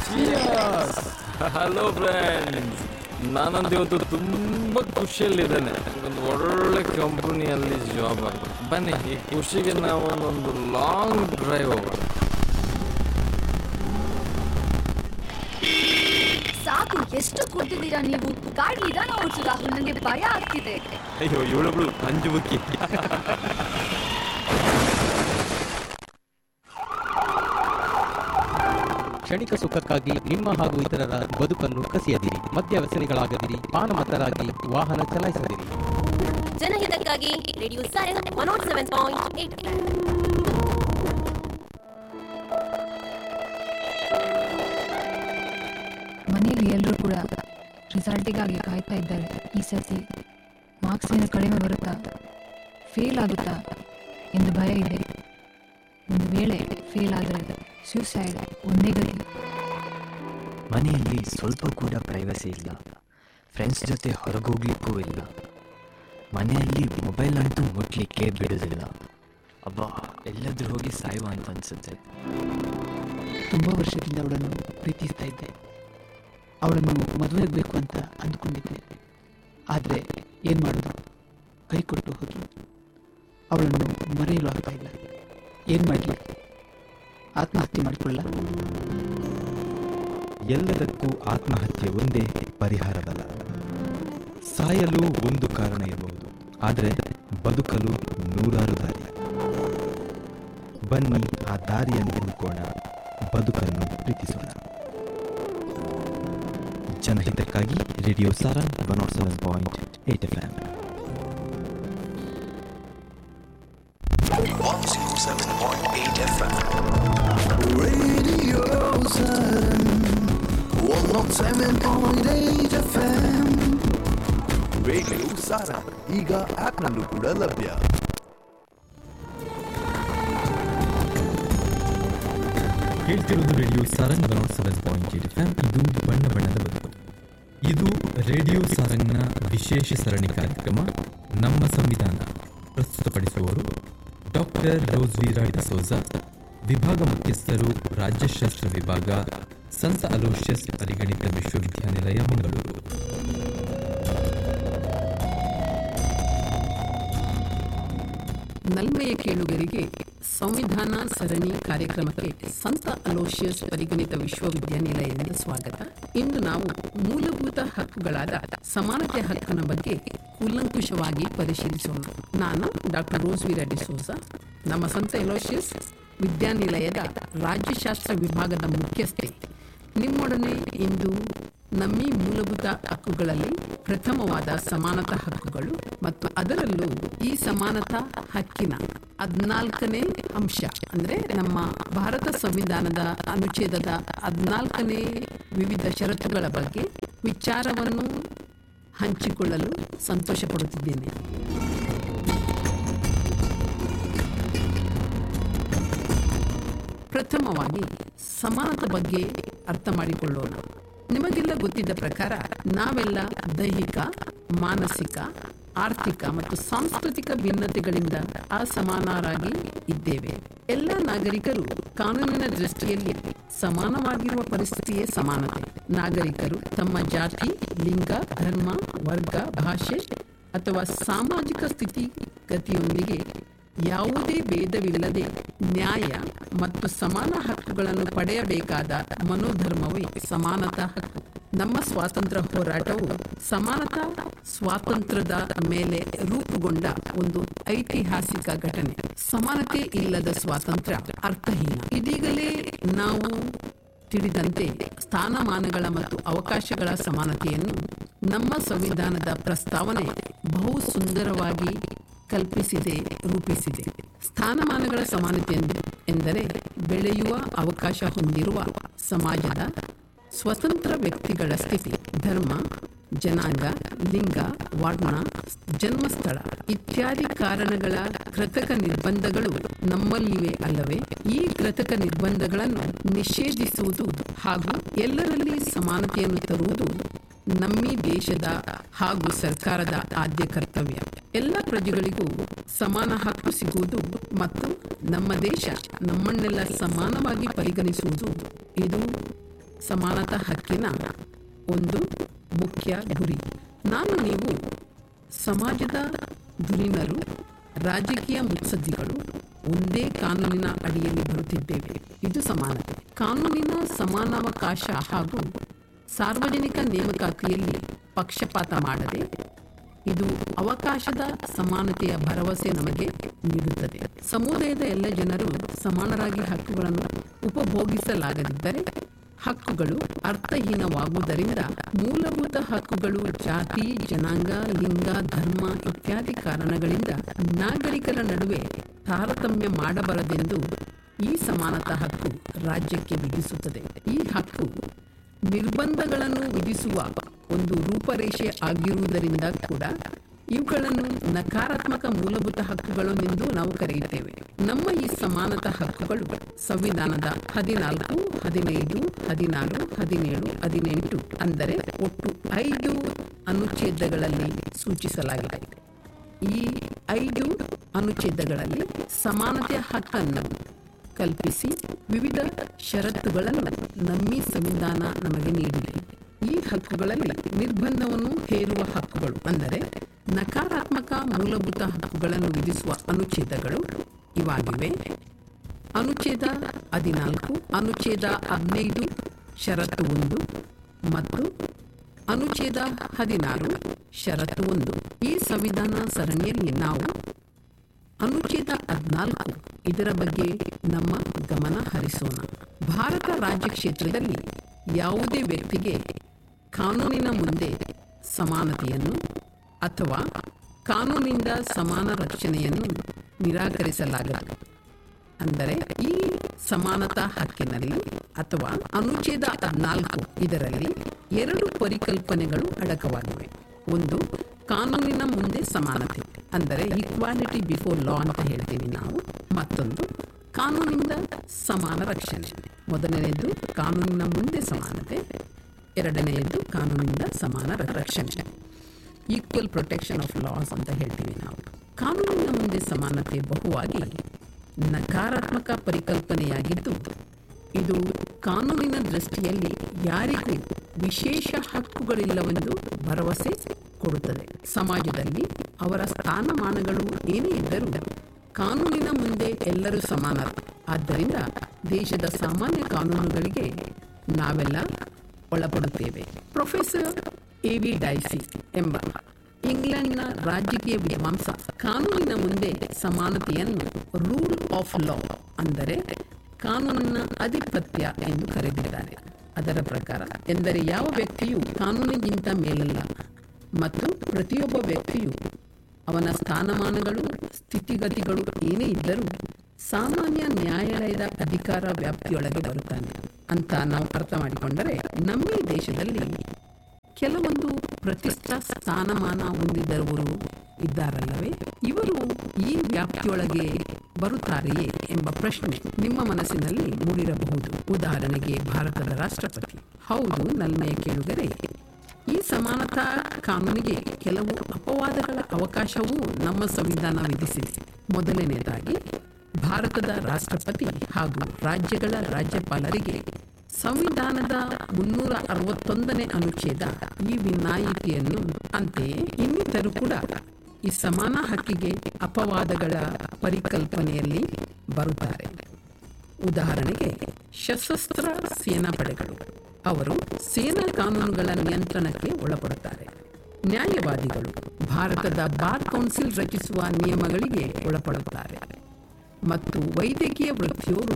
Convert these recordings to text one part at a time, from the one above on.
Hello friends ನಾನಂತ ಇವತ್ತು ತುಂಬ ಖುಷಿಯಲ್ಲಿದ್ದೇನೆ ಒಂದು ಒಳ್ಳೆ ಕಂಪನಿಯಲ್ಲಿ ಜಾಬ್ ಆಗಿದೆ ಬನ್ನಿ ಈ ಖುಷಿಗೆ ನಾವು ಒಂದು ಲಾಂಗ್ ಡ್ರೈವ್ ಹೋಗೋಣ ಸಾಕು ಎಷ್ಟು ಕುಡ್ದಿದ್ದೀರಾ ನೀವು ಗಾಡಿ ನಿಧಾನ ಓಡಿಸು ರಾಹುಲ್ ನನಗೆ ಭಯ ಆಗ್ತಿದೆ ಅಯ್ಯೋ ಇವಳೊಬ್ಳು ಅಂಜು ಬುಕ್ಕಿ ಕ್ಷಣಿಕ ಸುಖಕ್ಕಾಗಿ ನಿಮ್ಮ ಹಾಗೂ ಇತರರ ಬದುಕನ್ನು ಕಸಿಯದಿರಿ ಮದ್ಯ ವ್ಯಸನಿಗಳಾಗದಿರಿ ಪಾನಮತ್ತರಾಗಿ ವಾಹನ ಚಲಾಯಿಸದಿರಿ ಜನಹಿತಕ್ಕಾಗಿ radio Saturn one naught seven point eight ಮನೆಯಲ್ಲಿ ಎಲ್ಲರೂ ಕೂಡ ರಿಸಲ್ಟಿಗಾಗಿ ಕಾಯ್ತಾ ಇದ್ದಾರೆ ಈ ಸತಿ ಮಾರ್ಕ್ಸ್ ಏನು ಕಡಿಮೆ ಬರುತ್ತಾ ಫೇಲ್ ಆಗುತ್ತಾ ಎಂದು ಭಯ ಇದೆ ಒಂದು ವೇಳೆ ಫೇಲ್ ಆದರೆ ಸೂಸೈಡ್ ಒಂದೇ ಗತಿ ಮನೆಯಲ್ಲಿ ಸ್ವಲ್ಪ ಕೂಡ ಪ್ರೈವಸಿ ಇಲ್ಲ ಫ್ರೆಂಡ್ಸ್ ಜೊತೆ ಹೊರಗೋಗ್ಲಿಕ್ಕೂ ಇಲ್ಲ ಮನೆಯಲ್ಲಿ ಮೊಬೈಲ್ ಅಂತೂ ಮುಟ್ಲಿಕ್ಕೆ ಬಿಡುವುದಿಲ್ಲ ಅಬ್ಬಾ ಎಲ್ಲಾದ್ರೂ ಹೋಗಿ ಸಾಯುವ ಅಂತ ಅನ್ಸುತ್ತೆ ತುಂಬ ವರ್ಷದಿಂದ ಅವಳನ್ನು ಪ್ರೀತಿಸ್ತಾ ಇದ್ದೆ ಅವಳನ್ನು ಮದುವೆಯಾಗಬೇಕು ಅಂತ ಅಂದುಕೊಂಡಿದ್ದೆ ಆದರೆ ಏನು ಮಾಡೋದು ಕೈ ಕೊಟ್ಟು ಹೋಗಿ ಅವಳನ್ನು ಮರೆಯಲು ಆಗ್ತಾ ಇಲ್ಲ ಏನು ಮಾಡಲಿ ಆತ್ಮಹತ್ಯೆ ಮಾಡಿಕೊಳ್ಳ ಎಲ್ಲದಕ್ಕೂ ಆತ್ಮಹತ್ಯೆ ಒಂದೇ ಪರಿಹಾರವಲ್ಲ ಸಾಯಲು ಒಂದು ಕಾರಣ ಇರಬಹುದು ಆದರೆ ಬದುಕಲು ನೂರಾರು ದಾರಿ ಬನ್ನಿ ಆ ದಾರಿಯನ್ನು ಹುಡುಕೋಣ ಬದುಕನ್ನು ಪ್ರೀತಿಸೋಣ ಜನಹಿತಕ್ಕಾಗಿ radio Saturn one naught seven point eight F M 107.8 FM. Radio Saturn. 107.8 FM. Radio Saturn ಈಗ ಆಪ್ನಲ್ಲೂ ಕೂಡ ಲಭ್ಯ ಕೇಳ್ತಿರೋದು radio Saturn one naught seven point eight F ಇದು ಬಣ್ಣ ಬಣ್ಣದ ಬದುಕು ಇದು ರೇಡಿಯೋ ಸಾರಂಗ್ನ ವಿಶೇಷ ಸರಣಿ ಕಾರ್ಯಕ್ರಮ ನಮ್ಮ ಸಂವಿಧಾನ ಪ್ರಸ್ತುತಪಡಿಸುವವರು ಡಾಕ್ಟರ್ ರೋಸ್ವೀರಾ ಡಿಸೋಜಾ ವಿಭಾಗ ಮುಖ್ಯಸ್ಥರು ರಾಜ್ಯಶಾಸ್ತ್ರ ವಿಭಾಗ ಸಂತ ಅಲೋಷಿಯಸ್ ಪರಿಗಣಿತ ವಿಶ್ವವಿದ್ಯಾನಿಲಯ ಮಂಗಳೂರು ನಲ್ಮೆಯ ಕೇಳುಗರಿಗೆ ಸಂವಿಧಾನ ಸರಣಿ ಕಾರ್ಯಕ್ರಮಕ್ಕೆ ಸಂತ ಅಲೋಷಿಯಸ್ ಪರಿಗಣಿತ ವಿಶ್ವವಿದ್ಯಾನಿಲಯದಿಂದ ಸ್ವಾಗತ ಇಂದು ನಾವು ಮೂಲಭೂತ ಹಕ್ಕುಗಳಾದ ಸಮಾನತೆ ಹಕ್ಕಿನ ಬಗ್ಗೆ ಕೂಲಂಕುಷವಾಗಿ ಪರಿಶೀಲಿಸೋಣ ನಾನು ಡಾಕ್ಟರ್ ರೋಸ್ವೀರ ಡಿಸೋಜಾ ನಮ್ಮ ಸಂತ ಅಲೋಷಿಯಸ್ ವಿದ್ಯಾನಿಲಯದ ರಾಜ್ಯಶಾಸ್ತ್ರ ವಿಭಾಗದ ಮುಖ್ಯಸ್ಥೆ ನಿಮ್ಮೊಡನೆ ಇಂದು ನಮ್ಮಿ ಮೂಲಭೂತ ಹಕ್ಕುಗಳಲ್ಲಿ ಪ್ರಥಮವಾದ ಸಮಾನತಾ ಹಕ್ಕುಗಳು ಮತ್ತು ಅದರಲ್ಲೂ ಈ ಸಮಾನತಾ ಹಕ್ಕಿನ ಹದಿನಾಲ್ಕನೇ ಅಂಶ ಅಂದ್ರೆ ನಮ್ಮ ಭಾರತ ಸಂವಿಧಾನದ ಅನುಚ್ಛೇದದ ಹದಿನಾಲ್ಕನೇ ವಿವಿಧ ಷರತ್ತುಗಳ ಬಗ್ಗೆ ವಿಚಾರವನ್ನು ಹಂಚಿಕೊಳ್ಳಲು ಸಂತೋಷ ಪಡುತ್ತಿದ್ದೇನೆ ಪ್ರಥಮವಾಗಿ ಸಮಾನತೆ ಬಗ್ಗೆ ಅರ್ಥ ಮಾಡಿಕೊಳ್ಳೋಣ ನಿಮಗೆಲ್ಲ ಗೊತ್ತಿದ್ದ ಪ್ರಕಾರ ನಾವೆಲ್ಲ ದೈಹಿಕ ಮಾನಸಿಕ ಆರ್ಥಿಕ ಮತ್ತು ಸಾಂಸ್ಕೃತಿಕ ಭಿನ್ನತೆಗಳಿಂದ ಅಸಮಾನರಾಗಿ ಇದ್ದೇವೆ ಎಲ್ಲ ನಾಗರಿಕರು ಕಾನೂನಿನ ದೃಷ್ಟಿಯಲ್ಲಿ ಸಮಾನವಾಗಿರುವ ಪರಿಸ್ಥಿತಿಯೇ ಸಮಾನತೆ ನಾಗರಿಕರು ತಮ್ಮ ಜಾತಿ ಲಿಂಗ ಧರ್ಮ ವರ್ಗ ಭಾಷೆ ಅಥವಾ ಸಾಮಾಜಿಕ ಸ್ಥಿತಿಗತಿಯೊಂದಿಗೆ ಯಾವುದೇ ಭೇದವಿಲ್ಲದೆ ನ್ಯಾಯ ಮತ್ತು ಸಮಾನ ಹಕ್ಕುಗಳನ್ನು ಪಡೆಯಬೇಕಾದ ಮನೋಧರ್ಮವೇ ಸಮಾನತಾ ಹಕ್ಕು ನಮ್ಮ ಸ್ವಾತಂತ್ರ್ಯ ಹೋರಾಟವು ಸಮಾನತಾ ಸ್ವಾತಂತ್ರ್ಯದ ಮೇಲೆ ರೂಪುಗೊಂಡ ಒಂದು ಐತಿಹಾಸಿಕ ಘಟನೆ ಸಮಾನತೆ ಇಲ್ಲದ ಸ್ವಾತಂತ್ರ್ಯ ಅರ್ಥಹೀನ ಇದೀಗಲೇ ನಾವು ತಿಳಿದಂತೆ ಸ್ಥಾನಮಾನಗಳ ಮತ್ತು ಅವಕಾಶಗಳ ಸಮಾನತೆಯನ್ನು ನಮ್ಮ ಸಂವಿಧಾನದ ಪ್ರಸ್ತಾವನೆ ಬಹು ಸುಂದರವಾಗಿ ಕಲ್ಪಿಸಿದೆ ರೂಪಿಸಿದೆ ಸ್ಥಾನಮಾನಗಳ ಸಮಾನತೆ ಎಂದ- ಎಂದರೆ ಬೆಳೆಯುವ ಅವಕಾಶ ಹೊಂದಿರುವ ಸಮಾಜದ ಸ್ವತಂತ್ರ ವ್ಯಕ್ತಿಗಳ ಸ್ಥಿತಿ ಧರ್ಮ ಜನಾಂಗ ಲಿಂಗ ವರ್ಣ ಜನ್ಮಸ್ಥಳ ಇತ್ಯಾದಿ ಕಾರಣಗಳ ಕೃತಕ ನಿರ್ಬಂಧಗಳು ನಮ್ಮಲ್ಲಿವೆ ಅಲ್ಲವೇ ಈ ಕೃತಕ ನಿರ್ಬಂಧಗಳನ್ನು ನಿಷೇಧಿಸುವುದು ಹಾಗೂ ಎಲ್ಲರಲ್ಲಿ ಸಮಾನತೆಯನ್ನು ತರುವುದು ನಮ್ಮಿ ದೇಶದ ಹಾಗೂ ಸರ್ಕಾರದ ಆದ್ಯ ಕರ್ತವ್ಯ ಎಲ್ಲ ಪ್ರಜೆಗಳಿಗೂ ಸಮಾನ ಹಕ್ಕು ಸಿಗುವುದು ಮತ್ತು ನಮ್ಮ ದೇಶ ನಮ್ಮನ್ನೆಲ್ಲ ಸಮಾನವಾಗಿ ಪರಿಗಣಿಸುವುದು ಇದು ಸಮಾನತಾ ಹಕ್ಕಿನ ಒಂದು ಮುಖ್ಯ ಗುರಿ ನಾನು ನೀವು ಸಮಾಜದ ಧುರೀಣರು ರಾಜಕೀಯ ಮುತ್ಸದ್ದಿಗಳು ಒಂದೇ ಕಾನೂನಿನ ಅಡಿಯಲ್ಲಿ ಬರುತ್ತಿದ್ದೇವೆ ಇದು ಸಮಾನತೆ ಕಾನೂನಿನ ಸಮಾನಾವಕಾಶ ಹಾಗೂ ಸಾರ್ವಜನಿಕ ನೇಮಕಾತಿಯಲ್ಲಿ ಪಕ್ಷಪಾತ ಮಾಡದೆ ಇದು ಅವಕಾಶದ ಸಮಾನತೆಯ ಭರವಸೆ ನಮಗೆ ನೀಡುತ್ತದೆ ಸಮುದಾಯದ ಎಲ್ಲ ಜನರು ಸಮಾನರಾಗಿ ಹಕ್ಕುಗಳನ್ನು ಉಪಭೋಗಿಸಲಾಗದಿದ್ದರೆ ಹಕ್ಕುಗಳು ಅರ್ಥಹೀನವಾಗುವುದರಿಂದ ಮೂಲಭೂತ ಹಕ್ಕುಗಳು ಜಾತಿ ಜನಾಂಗ ಲಿಂಗ ಧರ್ಮ ಇತ್ಯಾದಿ ಕಾರಣಗಳಿಂದ ನಾಗರಿಕರ ನಡುವೆ ತಾರತಮ್ಯ ಮಾಡಬಾರದೆಂದು ಈ ಸಮಾನತಾ ಹಕ್ಕು ರಾಜ್ಯಕ್ಕೆ ವಿಧಿಸುತ್ತದೆ ಈ ಹಕ್ಕು ನಿರ್ಬಂಧಗಳನ್ನು ವಿಧಿಸುವ ಒಂದು ರೂಪರೇಷೆ ಆಗಿರುವುದರಿಂದ ಕೂಡ ಇವುಗಳನ್ನು ನಕಾರಾತ್ಮಕ ಮೂಲಭೂತ ಹಕ್ಕುಗಳೆಂದು ನಾವು ಕರೆಯುತ್ತೇವೆ ನಮ್ಮ ಈ ಸಮಾನತಾ ಹಕ್ಕುಗಳು ಸಂವಿಧಾನದ ಹದಿನಾಲ್ಕು ಹದಿನೈದು ಹದಿನಾರು ಹದಿನೇಳು ಹದಿನೆಂಟು ಅಂದರೆ ಒಟ್ಟು ಐದು ಅನುಚ್ಛೇದಗಳಲ್ಲಿ ಸೂಚಿಸಲಾಗಿದೆ ಈ ಐದು ಅನುಚ್ಛೇದಗಳಲ್ಲಿ ಸಮಾನತೆಯ ಹಕ್ಕನ್ನು ಕಲ್ಪಿಸಿ ವಿವಿಧ ಷರತ್ತುಗಳನ್ನು ನಮ್ಮಿ ಸಂವಿಧಾನ ನಮಗೆ ನೀಡಿದೆ ಈ ಹಕ್ಕುಗಳಲ್ಲಿ ನಿರ್ಬಂಧವನ್ನು ಹೇರುವ ಹಕ್ಕುಗಳು ಅಂದರೆ ನಕಾರಾತ್ಮಕ ಮೂಲಭೂತ ಹಕ್ಕುಗಳನ್ನು ವಿಧಿಸುವ ಅನುಚ್ಛೇದಗಳು ಇವಾಗಿವೆ ಅನುಚ್ಛೇದ ಹದಿನಾಲ್ಕು ಅನುಚ್ಛೇದ ಹದಿನೈದು ಷರತ್ತು ಒಂದು ಮತ್ತು ಅನುಚ್ಛೇದ ಹದಿನಾರು ಷರತ್ತು ಒಂದು ಈ ಸಂವಿಧಾನ ಸರಣಿಯಲ್ಲಿ ನಾವು ಅನುಚ್ಛೇದ ಹದಿನಾಲ್ಕು ಇದರ ಬಗ್ಗೆ ನಮ್ಮ ಗಮನ ಹರಿಸೋಣ ಭಾರತ ರಾಜ್ಯ ಕ್ಷೇತ್ರದಲ್ಲಿ ಯಾವುದೇ ವ್ಯಕ್ತಿಗೆ ಕಾನೂನಿನ ಮುಂದೆ ಸಮಾನತೆಯನ್ನು ಅಥವಾ ಕಾನೂನಿಂದ ಸಮಾನ ರಕ್ಷಣೆಯನ್ನು ನಿರಾಕರಿಸಲಾಗದು ಅಂದರೆ ಈ ಸಮಾನತಾ ಹಕ್ಕಿನಲ್ಲಿ ಅಥವಾ ಅನುಚ್ಛೇದ ಹದಿನಾಲ್ಕು ಇದರಲ್ಲಿ ಎರಡು ಪರಿಕಲ್ಪನೆಗಳು ಅಡಕವಾಗಿವೆ ಒಂದು ಕಾನೂನಿನ ಮುಂದೆ ಸಮಾನತೆ ಅಂದರೆ ಈಕ್ವಾಲಿಟಿ ಬಿಫೋರ್ ಲಾ ಅಂತ ಹೇಳ್ತೀವಿ ನಾವು ಮತ್ತೊಂದು ಕಾನೂನಿಂದ ಸಮಾನ ರಕ್ಷಣೆ ಮೊದಲನೆಯದು ಕಾನೂನಿನ ಮುಂದೆ ಸಮಾನತೆ ಎರಡನೆಯದು ಕಾನೂನಿಂದ ಸಮಾನ ರ- ರಕ್ಷಣೆ ಈಕ್ವಲ್ ಪ್ರೊಟೆಕ್ಷನ್ ಆಫ್ ಲಾಸ್ ಅಂತ ಹೇಳ್ತೀವಿ ನಾವು ಕಾನೂನಿನ ಮುಂದೆ ಸಮಾನತೆ ಬಹುವಾಗಿ ನಕಾರಾತ್ಮಕ ಪರಿಕಲ್ಪನೆಯಾಗಿದ್ದು ಇದು ಕಾನೂನಿನ ದೃಷ್ಟಿಯಲ್ಲಿ ಯಾರಿಗೂ ವಿಶೇಷ ಹಕ್ಕುಗಳಿಲ್ಲವೆಂದು ಭರವಸೆ ಕೊಡುತ್ತದೆ ಸಮಾಜದಲ್ಲಿ ಅವರ ಸ್ಥಾನಮಾನಗಳು ಏನೇ ಇದ್ದರೂ ಕಾನೂನಿನ ಮುಂದೆ ಎಲ್ಲರೂ ಸಮಾನರು ಆದ್ದರಿಂದ ದೇಶದ ಸಾಮಾನ್ಯ ಕಾನೂನುಗಳಿಗೆ ನಾವೆಲ್ಲ ಒಳಪಡುತ್ತೇವೆ ಪ್ರೊಫೆಸರ್ ಎ ವಿ ಡೈಸಿ ಎಂಬ ಇಂಗ್ಲೆಂಡ್ನ ರಾಜಕೀಯ ವಿದ್ವಾಂಸ ಕಾನೂನಿನ ಮುಂದೆ ಸಮಾನತೆಯನ್ನು ರೂಲ್ ಆಫ್ ಲಾ ಅಂದರೆ ಕಾನೂನಿನ ಅಧಿಪತ್ಯ ಎಂದು ಕರೆದಿದ್ದಾರೆ ಅದರ ಪ್ರಕಾರ ಎಂದರೆ ಯಾವ ವ್ಯಕ್ತಿಯು ಕಾನೂನಿಗಿಂತ ಮೇಲಲ್ಲ ಮತ್ತು ಪ್ರತಿಯೊಬ್ಬ ವ್ಯಕ್ತಿಯು ಅವನ ಸ್ಥಾನಮಾನಗಳು ಸ್ಥಿತಿಗತಿಗಳು ಏನೇ ಇದ್ದರೂ ಸಾಮಾನ್ಯ ನ್ಯಾಯಾಲಯದ ಅಧಿಕಾರ ವ್ಯಾಪ್ತಿಯೊಳಗೆ ಬರುತ್ತಾನೆ ಅಂತ ನಾವು ಅರ್ಥ ಮಾಡಿಕೊಂಡರೆ ನಮ್ಮ ಈ ದೇಶದಲ್ಲಿ ಕೆಲವೊಂದು ಪ್ರತಿಷ್ಠಾ ಸ್ಥಾನಮಾನ ಹೊಂದಿದವರು ಇದ್ದಾರಲ್ಲವೇ ಇವರು ಈ ವ್ಯಾಪ್ತಿಯೊಳಗೆ ಬರುತ್ತಾರೆಯೇ ಎಂಬ ಪ್ರಶ್ನೆ ನಿಮ್ಮ ಮನಸ್ಸಿನಲ್ಲಿ ಮೂಡಿರಬಹುದು ಉದಾಹರಣೆಗೆ ಭಾರತದ ರಾಷ್ಟ್ರಪತಿ ಹೌದು ನಲ್ಮೆಯ ಕೇಳುಗರೆ ಈ ಸಮಾನತಾ ಕಾನೂನಿಗೆ ಕೆಲವು ಅಪವಾದಗಳ ಅವಕಾಶವೂ ನಮ್ಮ ಸಂವಿಧಾನ ವಿಧಿಸಿದೆ ಮೊದಲನೆಯದಾಗಿ ಭಾರತದ ರಾಷ್ಟ್ರಪತಿ ಹಾಗೂ ರಾಜ್ಯಗಳ ರಾಜ್ಯಪಾಲರಿಗೆ ಸಂವಿಧಾನದ ಮುನ್ನೂರ ಅರವತ್ತೊಂದನೇ ಅನುಚ್ಛೇದ ಈ ವಿನಾಯಿತಿಯನ್ನು ಅಂತೆಯೇ ಇನ್ನಿತರು ಕೂಡ ಈ ಸಮಾನ ಹಕ್ಕಿಗೆ ಅಪವಾದಗಳ ಪರಿಕಲ್ಪನೆಯಲ್ಲಿ ಬರುತ್ತಾರೆ ಉದಾಹರಣೆಗೆ ಸಶಸ್ತ್ರ ಸೇನಾ ಪಡೆಗಳು ಅವರು ಸೇನಾ ಕಾನೂನುಗಳ ನಿಯಂತ್ರಣಕ್ಕೆ ಒಳಪಡುತ್ತಾರೆ ನ್ಯಾಯವಾದಿಗಳು ಭಾರತದ ಬಾರ್ ಕೌನ್ಸಿಲ್ ರಚಿಸುವ ನಿಯಮಗಳಿಗೆ ಒಳಪಡುತ್ತಾರೆ ಮತ್ತು ವೈದ್ಯಕೀಯ ವೃತ್ತಿಯವರು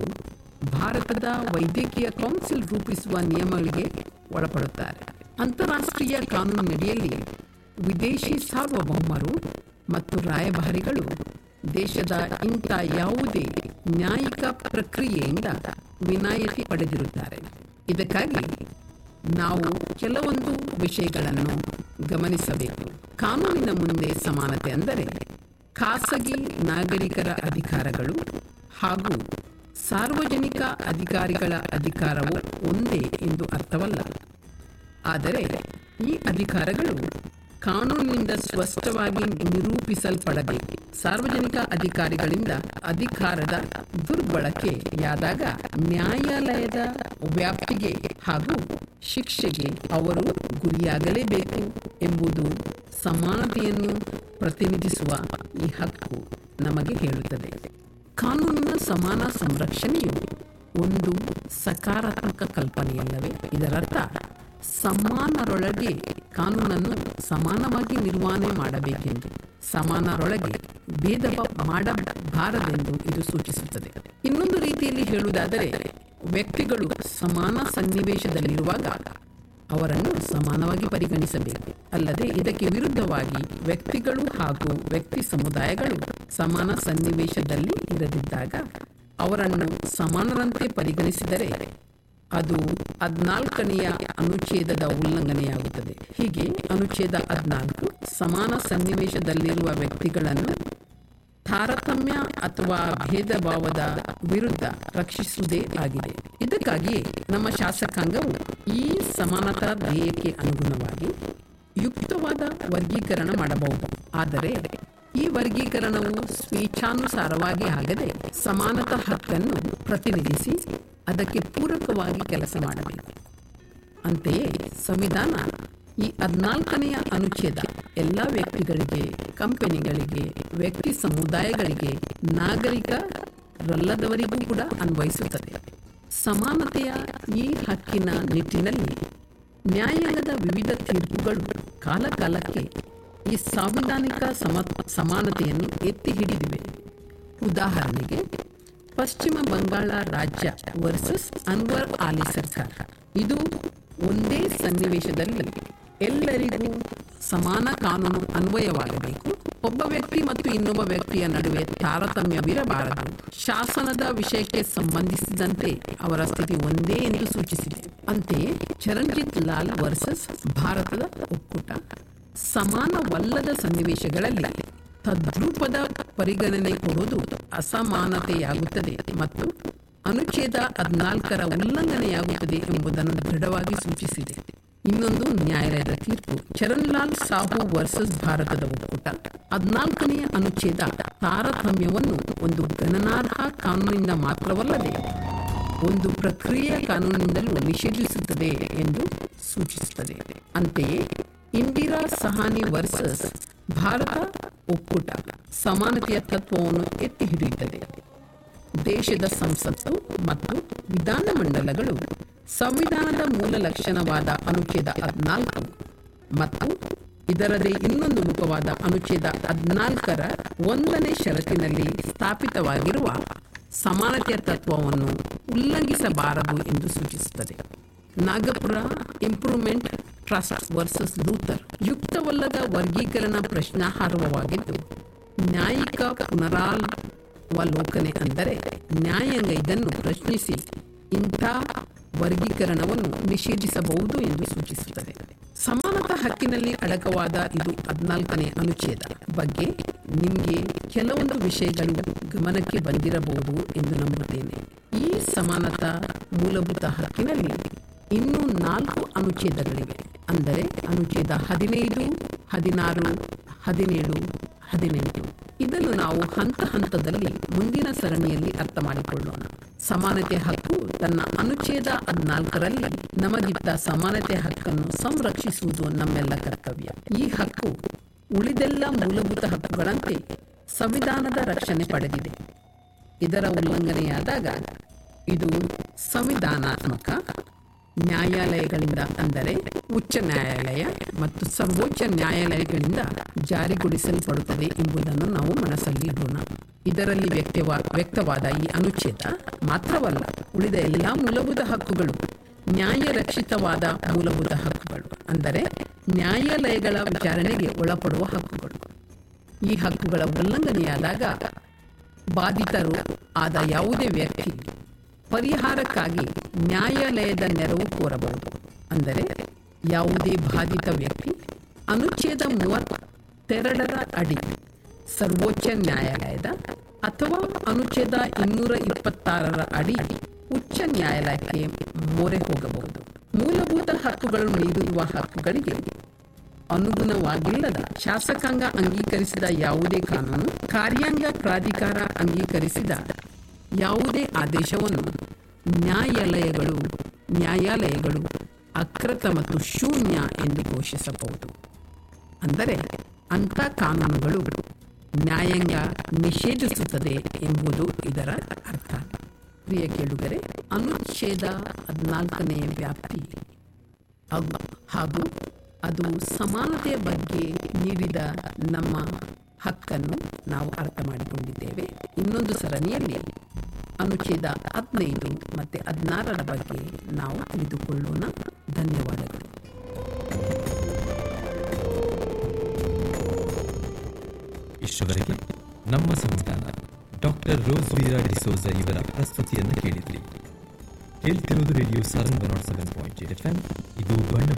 ಭಾರತದ ವೈದ್ಯಕೀಯ ಕೌನ್ಸಿಲ್ ರೂಪಿಸುವ ನಿಯಮಗಳಿಗೆ ಒಳಪಡುತ್ತಾರೆ ಅಂತಾರಾಷ್ಟ್ರೀಯ ಕಾನೂನಿನಡಿಯಲ್ಲಿ ವಿದೇಶಿ ಸಾರ್ವಭೌಮರು ಮತ್ತು ರಾಯಭಾರಿಗಳು ದೇಶದ ಇಂಥ ಯಾವುದೇ ನ್ಯಾಯಿಕ ಪ್ರಕ್ರಿಯೆಯಿಂದ ವಿನಾಯಿತಿ ಪಡೆದಿರುತ್ತಾರೆ ಇದಕ್ಕಾಗಿ ನಾವು ಕೆಲವೊಂದು ವಿಷಯಗಳನ್ನು ಗಮನಿಸಬೇಕು ಕಾನೂನಿನ ಮುಂದೆ ಸಮಾನತೆ ಅಂದರೆ ಖಾಸಗಿ ನಾಗರಿಕರ ಅಧಿಕಾರಗಳು ಹಾಗೂ ಸಾರ್ವಜನಿಕ ಅಧಿಕಾರಿಗಳ ಅಧಿಕಾರವು ಒಂದೇ ಎಂದು ಅರ್ಥವಲ್ಲ ಆದರೆ ಈ ಅಧಿಕಾರಗಳು ಕಾನೂನಿನಿಂದ ಸ್ಪಷ್ಟವಾಗಿ ನಿರೂಪಿಸಲ್ಪಡಬೇಕು ಸಾರ್ವಜನಿಕ ಅಧಿಕಾರಿಗಳಿಂದ ಅಧಿಕಾರದ ದುರ್ಬಳಕೆಯಾದಾಗ ನ್ಯಾಯಾಲಯದ ವ್ಯಾಪ್ತಿಗೆ ಹಾಗೂ ಶಿಕ್ಷೆಗೆ ಅವರು ಗುರಿಯಾಗಲೇಬೇಕು ಎಂಬುದು ಸಮಾನತೆಯನ್ನು ಪ್ರತಿನಿಧಿಸುವ ಈ ಹಕ್ಕು ನಮಗೆ ಹೇಳುತ್ತದೆ ಕಾನೂನಿನ ಸಮಾನ ಸಂರಕ್ಷಣೆಯು ಒಂದು ಸಕಾರಾತ್ಮಕ ಕಲ್ಪನೆಯಲ್ಲವೇ ಇದರರ್ಥ ಸಮಾನರೊಳಗೆ ಕಾನೂನನ್ನು ಸಮಾನವಾಗಿ ನಿರ್ವಹಣೆ ಮಾಡಬೇಕೆಂದು ಸಮಾನರೊಳಗೆ ಭೇದ ಮಾಡಬಾರದೆಂದು ಇದು ಸೂಚಿಸುತ್ತದೆ ಇನ್ನೊಂದು ರೀತಿಯಲ್ಲಿ ಹೇಳುವುದಾದರೆ ವ್ಯಕ್ತಿಗಳು ಸಮಾನ ಸನ್ನಿವೇಶದಲ್ಲಿರುವಾಗ ಅವರನ್ನು ಸಮಾನವಾಗಿ ಪರಿಗಣಿಸಬೇಕು ಅಲ್ಲದೆ ಇದಕ್ಕೆ ವಿರುದ್ಧವಾಗಿ ವ್ಯಕ್ತಿಗಳು ಹಾಗೂ ವ್ಯಕ್ತಿ ಸಮುದಾಯಗಳು ಸಮಾನ ಸನ್ನಿವೇಶದಲ್ಲಿ ಇರದಿದ್ದಾಗ ಅವರನ್ನು ಸಮಾನರಂತೆ ಪರಿಗಣಿಸಿದರೆ ಅದು ಹದ್ನಾಲ್ಕನೆಯ ಅನುಚ್ಛೇದದ ಉಲ್ಲಂಘನೆಯಾಗುತ್ತದೆ ಹೀಗೆ ಅನುಚ್ಛೇದ ಹದ್ನಾಲ್ಕು ಸಮಾನ ಸನ್ನಿವೇಶದಲ್ಲಿರುವ ವ್ಯಕ್ತಿಗಳನ್ನು ತಾರತಮ್ಯ ಅಥವಾ ಭೇದ ಭಾವದ ವಿರುದ್ಧ ರಕ್ಷಿಸುವುದೇ ಆಗಿದೆ ಇದಕ್ಕಾಗಿಯೇ ನಮ್ಮ ಶಾಸಕಾಂಗವು ಈ ಸಮಾನತಾ ಧ್ಯೇಯಕ್ಕೆ ಅನುಗುಣವಾಗಿ ಯುಕ್ತವಾದ ವರ್ಗೀಕರಣ ಮಾಡಬಹುದು ಆದರೆ ಈ ವರ್ಗೀಕರಣವು ಸ್ವೇಚ್ಛಾನುಸಾರವಾಗಿ ಆಗದೆ ಸಮಾನತಾ ಹಕ್ಕನ್ನು ಪ್ರತಿನಿಧಿಸಿ ಅದಕ್ಕೆ ಪೂರಕವಾಗಿ ಕೆಲಸ ಮಾಡಬೇಕು ಅಂತೆಯೇ ಸಂವಿಧಾನ ಈ ಹದಿನಾಲ್ಕನೆಯ ಅನುಚ್ಛೇದ ಎಲ್ಲ ವ್ಯಕ್ತಿಗಳಿಗೆ ಕಂಪನಿಗಳಿಗೆ ವ್ಯಕ್ತಿ ಸಮುದಾಯಗಳಿಗೆ ನಾಗರಿಕರಲ್ಲದವರಿಗೂ ಕೂಡ ಅನ್ವಯಿಸುತ್ತದೆ ಸಮಾನತೆಯ ಈ ಹಕ್ಕಿನ ನಿಟ್ಟಿನಲ್ಲಿ ನ್ಯಾಯಾಲಯದ ವಿವಿಧ ತೀರ್ಪುಗಳು ಕಾಲಕಾಲಕ್ಕೆ ಈ ಸಾಂವಿಧಾನಿಕ ಸಮ ಸಮಾನತೆಯನ್ನು ಎತ್ತಿ ಹಿಡಿದಿವೆ ಉದಾಹರಣೆಗೆ ಪಶ್ಚಿಮ ಬಂಗಾಳ ರಾಜ್ಯ ವರ್ಸಸ್ ಅನ್ವರ್ ಆಲಿ ಸರ್ಕಾರ ಇದು ಒಂದೇ ಸನ್ನಿವೇಶದಲ್ಲಿ ಎಲ್ಲರಿಗೂ ಸಮಾನ ಕಾನೂನು ಅನ್ವಯವಾಗಬೇಕು ಒಬ್ಬ ವ್ಯಕ್ತಿ ಮತ್ತು ಇನ್ನೊಬ್ಬ ವ್ಯಕ್ತಿಯ ನಡುವೆ ತಾರತಮ್ಯವಿರಬಾರದು ಶಾಸನದ ವಿಷಯಕ್ಕೆ ಸಂಬಂಧಿಸಿದಂತೆ ಅವರ ಸ್ಥಿತಿ ಒಂದೇ ಎಂದು ಸೂಚಿಸಿದೆ ಅಂತೆಯೇ ಚರಂಜಿತ್ ಲಾಲ್ ವರ್ಸಸ್ ಭಾರತದ ಒಕ್ಕೂಟ ಸಮಾನವಲ್ಲದ ಸನ್ನಿವೇಶಗಳಲ್ಲಿ ತದ್ರೂಪದ ಪರಿಗಣನೆ ಕೊಡುವುದು ಅಸಮಾನತೆಯಾಗುತ್ತದೆ ಮತ್ತು ಅನುಚ್ಛೇದ ಹದಿನಾಲ್ಕರ ಉಲ್ಲಂಘನೆಯಾಗುತ್ತದೆ ಎಂಬುದನ್ನು ದೃಢವಾಗಿ ಸೂಚಿಸಿದೆ ಇನ್ನೊಂದು ನ್ಯಾಯಾಲಯದ ತೀರ್ಪು ಚರಣ್ಲಾಲ್ ಸಾಹು ವರ್ಸಸ್ ಭಾರತದ ಒಕ್ಕೂಟ ಹದಿನಾಲ್ಕನೆಯ ಅನುಚ್ಛೇದ ತಾರತಮ್ಯವನ್ನು ಒಂದು ಗಣನಾರ್ಹ ಕಾನೂನಿಂದ ಮಾತ್ರವಲ್ಲದೆ ಒಂದು ಪ್ರಕ್ರಿಯೆ ಕಾನೂನಿನಿಂದಲೂ ನಿಷೇಧಿಸುತ್ತದೆ ಎಂದು ಸೂಚಿಸುತ್ತದೆ ಅಂತೆಯೇ ಇಂದಿರಾ ಸಹಾನಿ ವರ್ಸಸ್ ಭಾರತ ಒಕ್ಕೂಟ ಸಮಾನತೆಯ ತತ್ವವನ್ನು ಎತ್ತಿ ಹಿಡಿಯುತ್ತದೆ ದೇಶದ ಸಂಸತ್ತು ಮತ್ತು ವಿಧಾನಮಂಡಲಗಳು ಸಂವಿಧಾನದ ಮೂಲ ಲಕ್ಷಣವಾದ ಅನುಚ್ಛೇದ ಹದಿನಾಲ್ಕು ಮತ್ತು ಇದರದೇ ಇನ್ನೊಂದು ಮುಖವಾದ ಅನುಚ್ಛೇದ ಹದಿನಾಲ್ಕರ ಒಂದನೇ ಷರತ್ತಿನಲ್ಲಿ ಸ್ಥಾಪಿತವಾಗಿರುವ ಸಮಾನತೆಯ ತತ್ವವನ್ನು ಉಲ್ಲಂಘಿಸಬಾರದು ಎಂದು ಸೂಚಿಸುತ್ತದೆ Nagpur improvement trust versus Luther ಯುಕ್ತವಲ್ಲದ ವರ್ಗೀಕರಣ ಪ್ರಶ್ನಾರ್ಹವಾಗಿದ್ದು ನ್ಯಾಯಿಕ ಪುನರಾವಲೋಕನೆ ಅಂದರೆ ನ್ಯಾಯಾಂಗ ಇದನ್ನು ಪ್ರಶ್ನಿಸಿ ಇಂಥ ವರ್ಗೀಕರಣವನ್ನು ನಿಷೇಧಿಸಬಹುದು ಎಂದು ಸೂಚಿಸುತ್ತದೆ ಸಮಾನತಾ ಹಕ್ಕಿನಲ್ಲಿ ಅಡಕವಾದ ಇದು ಹದಿನಾಲ್ಕನೇ ಅನುಚ್ಛೇದ ಬಗ್ಗೆ ನಿಮಗೆ ಕೆಲವೊಂದು ವಿಷಯಗಳು ಗಮನಕ್ಕೆ ಬಂದಿರಬಹುದು ಎಂದು ನಂಬುತ್ತೇನೆ ಈ ಸಮಾನತಾ ಮೂಲಭೂತ ಹಕ್ಕಿನಲ್ಲಿ ಇನ್ನೂ ನಾಲ್ಕು ಅನುಚ್ಛೇದಗಳಿವೆ ಅಂದರೆ ಅನುಚ್ಛೇದ ಹದಿನೈದು ಹದಿನಾರು ಹದಿನೇಳು ಹದಿನೆಂಟು ಇದನ್ನು ನಾವು ಹಂತ ಹಂತದಲ್ಲಿ ಮುಂದಿನ ಸರಣಿಯಲ್ಲಿ ಅರ್ಥ ಮಾಡಿಕೊಳ್ಳೋಣ ಸಮಾನತೆ ಹಕ್ಕು ತನ್ನ ಅನುಚ್ಛೇದ ಹದಿನಾಲ್ಕರಲ್ಲಿ ನಮಗಿದ್ದ ಸಮಾನತೆ ಹಕ್ಕನ್ನು ಸಂರಕ್ಷಿಸುವುದು ನಮ್ಮೆಲ್ಲ ಕರ್ತವ್ಯ ಈ ಹಕ್ಕು ಉಳಿದೆಲ್ಲ ಮೂಲಭೂತ ಹಕ್ಕುಗಳಂತೆ ಸಂವಿಧಾನದ ರಕ್ಷಣೆ ಪಡೆದಿದೆ ಇದರ ಉಲ್ಲಂಘನೆಯಾದಾಗ ಇದು ಸಂವಿಧಾನಾತ್ಮಕ ನ್ಯಾಯಾಲಯಗಳಿಂದ ಅಂದರೆ ಉಚ್ಚ ನ್ಯಾಯಾಲಯ ಮತ್ತು ಸರ್ವೋಚ್ಚ ನ್ಯಾಯಾಲಯಗಳಿಂದ ಜಾರಿಗೊಳಿಸಲ್ಪಡುತ್ತದೆ ಎಂಬುದನ್ನು ನಾವು ಮನಸ್ಸಲ್ಲಿ ಇಡೋಣ ಇದರಲ್ಲಿ ವ್ಯಕ್ತವಾ ವ್ಯಕ್ತವಾದ ಈ ಅನುಚ್ಛೇದ ಮಾತ್ರವಲ್ಲ ಉಳಿದ ಎಲ್ಲ ಮೂಲಭೂತ ಹಕ್ಕುಗಳು ನ್ಯಾಯ ರಕ್ಷಿತವಾದ ಮೂಲಭೂತ ಹಕ್ಕುಗಳು ಅಂದರೆ ನ್ಯಾಯಾಲಯಗಳ ವಿಚಾರಣೆಗೆ ಒಳಪಡುವ ಹಕ್ಕುಗಳು ಈ ಹಕ್ಕುಗಳ ಉಲ್ಲಂಘನೆಯಾದಾಗ ಬಾಧಿತರು ಆದ ಯಾವುದೇ ವ್ಯಕ್ತಿ ಪರಿಹಾರಕ್ಕಾಗಿ ನ್ಯಾಯಾಲಯದ ನೆರವು ಕೋರಬಹುದು ಅಂದರೆ ಯಾವುದೇ ಬಾಧಿತ ವ್ಯಕ್ತಿ ಅನುಚ್ಛೇದ ಮೂವತ್ತೆರಡರ ಅಡಿ ಸರ್ವೋಚ್ಚ ನ್ಯಾಯಾಲಯದ ಅಥವಾ ಅನುಚ್ಛೇದ ಇನ್ನೂರ ಇಪ್ಪತ್ತಾರರ ಅಡಿ ಉಚ್ಚ ನ್ಯಾಯಾಲಯಕ್ಕೆ ಮೊರೆ ಹೋಗಬಹುದು ಮೂಲಭೂತ ಹಕ್ಕುಗಳು ನೀಡಿರುವ ಹಕ್ಕುಗಳಿಗೆ ಅನುಗುಣವಾಗಿಲ್ಲದ ಶಾಸಕಾಂಗ ಅಂಗೀಕರಿಸಿದ ಯಾವುದೇ ಕಾನೂನು ಕಾರ್ಯಾಂಗ ಪ್ರಾಧಿಕಾರ ಅಂಗೀಕರಿಸಿದ ಯಾವುದೇ ಆದೇಶವನ್ನು ನ್ಯಾಯಾಲಯಗಳು ನ್ಯಾಯಾಲಯಗಳು ಅಕೃತ ಮತ್ತು ಶೂನ್ಯ ಎಂದು ಘೋಷಿಸಬಹುದು ಅಂದರೆ ಅಂಥ ಕಾನೂನುಗಳು ನ್ಯಾಯಾಂಗ ನಿಷೇಧಿಸುತ್ತದೆ ಎಂಬುದು ಇದರ ಅರ್ಥ ಪ್ರಿಯ ಕೇಳುಗರೆ ಅನುಚ್ಛೇದ ಹದಿನಾಲ್ಕನೇ ವ್ಯಾಪ್ತಿ ಹಾಗೂ ಹಾಗೂ ಅದು ಸಮಾನತೆಯ ಬಗ್ಗೆ ನೀಡಿದ ನಮ್ಮ ಹಕ್ಕನ್ನು ನಾವು ಅರ್ಥ ಮಾಡಿಕೊಂಡಿದ್ದೇವೆ ಇನ್ನೊಂದು ಸರಣಿಯಲ್ಲಿ ಅನುಚ್ಛೇದ ಹದಿನೈದು ಮತ್ತು ಹದಿನಾರರ ಬಗ್ಗೆ ನಾವು ತಿಳಿದುಕೊಳ್ಳೋಣ ಧನ್ಯವಾದಗಳು ಇಷ್ಟವರೆಗೆ ನಮ್ಮ ಸಂವಿಧಾನ ಡಾಕ್ಟರ್ ರೋಸ್ವೀರಾ ಡಿಸೋಜ ಇವರ ಪ್ರಸ್ತುತಿಯನ್ನು ಕೇಳಿದ್ರಿ ಕೇಳ್ತಿರೋದು radio Saturn one seven point eight F M ಇದು ಬಣ್ಣ